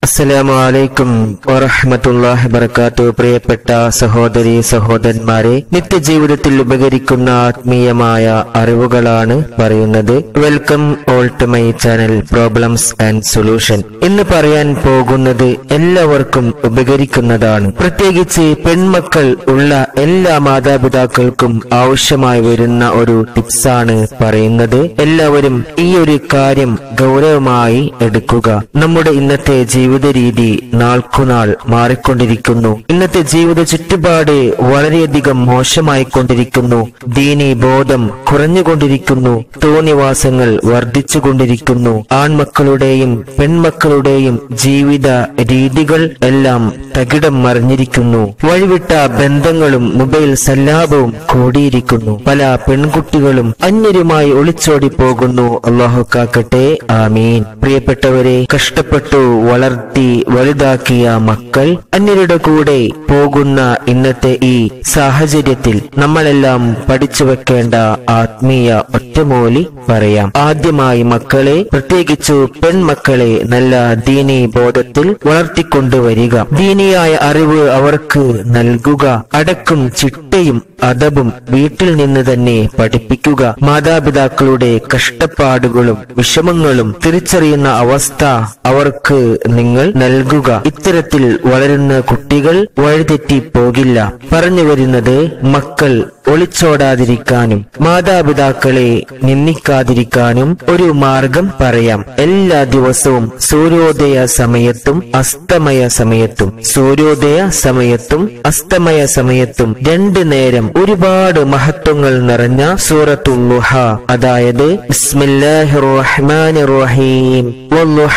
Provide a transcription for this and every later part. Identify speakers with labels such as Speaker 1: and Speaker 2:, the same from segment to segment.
Speaker 1: അസ്സലാമു അലൈക്കും വറഹ്മത്തുള്ളാഹി വബറകാത്തു പ്രിയപ്പെട്ട സഹോദരി സഹോദരന്മാരെ നിത്യജീവിതത്തിൽ ഉപകരിക്കുന്ന ആത്മീയമായ അറിവുകളാണ് പറയുന്നത് welcome all to my channel problems and solution ഇന്ന് പറയാൻ പോകുന്നത് എല്ലാവർക്കും ഉപകരിക്കുന്നതാണ് പ്രത്യേകിച്ച് പെൺമക്കൾ ഉള്ള എല്ലാ മാതാപിതാക്കൾക്കും ആവശ്യമായി വരുന്ന ഒരു ടിപ്സാണ് പറയുന്നത് എല്ലാവരും ഈ ഒരു കാര്യം ഗൗരവമായി എടുക്കുക നമ്മുടെ ഇന്നത്തെ ജീവിത രീതി നാൾക്കുനാൾ മാറിക്കൊണ്ടിരിക്കുന്നു ഇന്നത്തെ ജീവിത ചുറ്റുപാട് വളരെയധികം മോശമായി കൊണ്ടിരിക്കുന്നു ദീനി ബോധം കുറഞ്ഞുകൊണ്ടിരിക്കുന്നു തോന്നിവാസങ്ങൾ വർദ്ധിച്ചുകൊണ്ടിരിക്കുന്നു ആൺമക്കളുടെയും പെൺമക്കളുടെയും ജീവിത രീതികൾ എല്ലാം തകിടം മറിഞ്ഞിരിക്കുന്നു വഴിവിട്ട ബന്ധങ്ങളും മൊബൈൽ സല്ലാപവും കൂടിയിരിക്കുന്നു പല പെൺകുട്ടികളും അന്യരുമായി ഒളിച്ചോടി പോകുന്നു അള്ളാഹു കാക്കട്ടെ ആമീൻ പ്രിയപ്പെട്ടവരെ കഷ്ടപ്പെട്ടു വളർത്തി വലുതാക്കിയ മക്കൾ അന്യരുടെ കൂടെ പോകുന്ന ഇന്നത്തെ ഈ സാഹചര്യത്തിൽ നമ്മളെല്ലാം പഠിച്ചു വെക്കേണ്ട ആത്മീയ ഒറ്റമൂലി പറയാം ആദ്യമായി മക്കളെ പ്രത്യേകിച്ചു പെൺമക്കളെ നല്ല ദീനി ബോധത്തിൽ വളർത്തിക്കൊണ്ടുവരിക ദീനിയായ അറിവ് അവർക്ക് നൽകുക അടക്കും ചിട്ടയും അതബും വീട്ടിൽ നിന്ന് തന്നെ പഠിപ്പിക്കുക മാതാപിതാക്കളുടെ കഷ്ടപ്പാടുകളും വിഷമങ്ങളും തിരിച്ചറിയുന്ന അവസ്ഥ അവർക്ക് നിങ്ങൾ നൽകുക ഇത്തരത്തിൽ വളരുന്ന കുട്ടികൾ വഴിതെറ്റി പോകില്ല പറഞ്ഞു വരുന്നത് മക്കൾ ഒളിച്ചോടാതിരിക്കാനും മാതാപിതാക്കളെ നിന്ദിക്കാതിരിക്കാനും ഒരു മാർഗം പറയാം എല്ലാ ദിവസവും സൂര്യോദയ സമയത്തും അസ്തമയ സമയത്തും സൂര്യോദയ സമയത്തും അസ്തമയ സമയത്തും രണ്ടു നേരം ഒരുപാട് മഹത്വങ്ങൾ നിറഞ്ഞ സൂറത്തുല്ലുഹ അതായത് ബിസ്മില്ലാഹിർ റഹ്മാനിർ റഹീം വല്ലുഹ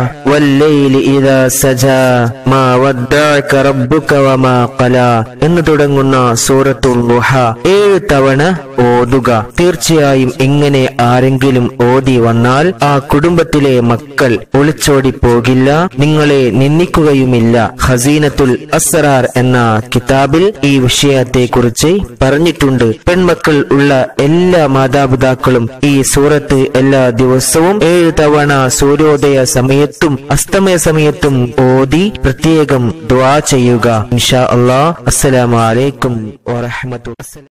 Speaker 1: വല്ലൈലി ഇദാ സജാ മാ വദ്ദഅക റബ്ബുക വമാ ഖലാ എന്ന് തുടങ്ങുന്ന സൂറത്തുല്ലുഹ ഏഴ് തവണ ഓതുക തീർച്ചയായും ഇങ്ങനെ ആരെങ്കിലും ഓതി വന്നാൽ ആ കുടുംബത്തിലെ മക്കൾ ഒളിച്ചോടി പോകില്ല നിങ്ങളെ നിന്ദിക്കുകയുമില്ല ഹസീനത്തുൽ അസ്റാർ എന്ന കിതാബിൽ ഈ വിഷയത്തെ കുറിച്ച് പറഞ്ഞിട്ടുണ്ട് പെൺമക്കൾ ഉള്ള എല്ലാ മാതാപിതാക്കളും ഈ സൂറത്ത് എല്ലാ ദിവസവും ഏഴ് തവണ സൂര്യോദയ സമയത്തും അസ്തമയ സമയത്തും ഓതി പ്രത്യേകം ദ്വാ ചെയ്യുക ഇൻഷാ അള്ളാഹ് അസ്സലാമു അലൈക്കും വറഹ്മത്തുള്ളാഹി